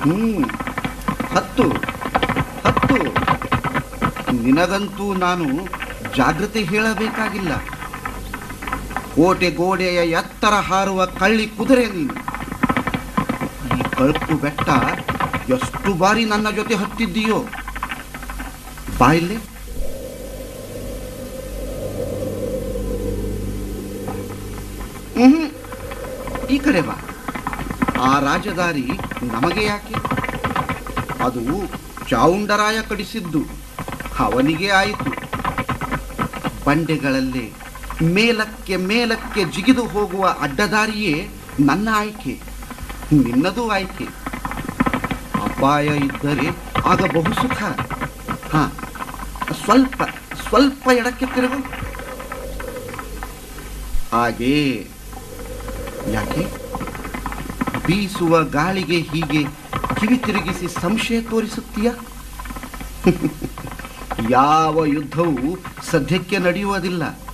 ಹ್ಮ್ ಹತ್ತು ಹತ್ತು ನಿನಗಂತೂ ನಾನು ಜಾಗೃತಿ ಹೇಳಬೇಕಾಗಿಲ್ಲ ಕೋಟೆ ಗೋಡೆಯ ಎತ್ತರ ಹಾರುವ ಕಳ್ಳಿ ಕುದುರೆ ನೀನು ಈ ಕಳ್ಪು ಬೆಟ್ಟ ಎಷ್ಟು ಬಾರಿ ನನ್ನ ಜೊತೆ ಹತ್ತಿದ್ದೀಯೋ ಬಾಯಿಲೆ ಹ್ಮ್ ಈ ಕಡೆ ಬಾ ಆ ರಾಜದಾರಿ ನಮಗೆ ಯಾಕೆ ಅದು ಚಾವುಂಡರಾಯ ಕಡಿಸಿದ್ದು ಅವನಿಗೆ ಆಯಿತು ಬಂಡೆಗಳಲ್ಲೇ ಮೇಲಕ್ಕೆ ಮೇಲಕ್ಕೆ ಜಿಗಿದು ಹೋಗುವ ಅಡ್ಡದಾರಿಯೇ ನನ್ನ ಆಯ್ಕೆ ನಿನ್ನದು ಆಯ್ಕೆ ಅಪಾಯ ಇದ್ದರೆ ಆಗ ಬಹು ಸುಖ ಹಾ ಸ್ವಲ್ಪ ಸ್ವಲ್ಪ ಎಡಕ್ಕೆ ತಿರುಗು ಹಾಗೇ ಯಾಕೆ ಬೀಸುವ ಗಾಳಿಗೆ ಹೀಗೆ ಕಿವಿ ತಿರುಗಿಸಿ ಸಂಶಯ ತೋರಿಸುತ್ತೀಯ ಯಾವ ಯುದ್ಧವೂ ಸದ್ಯಕ್ಕೆ ನಡೆಯುವುದಿಲ್ಲ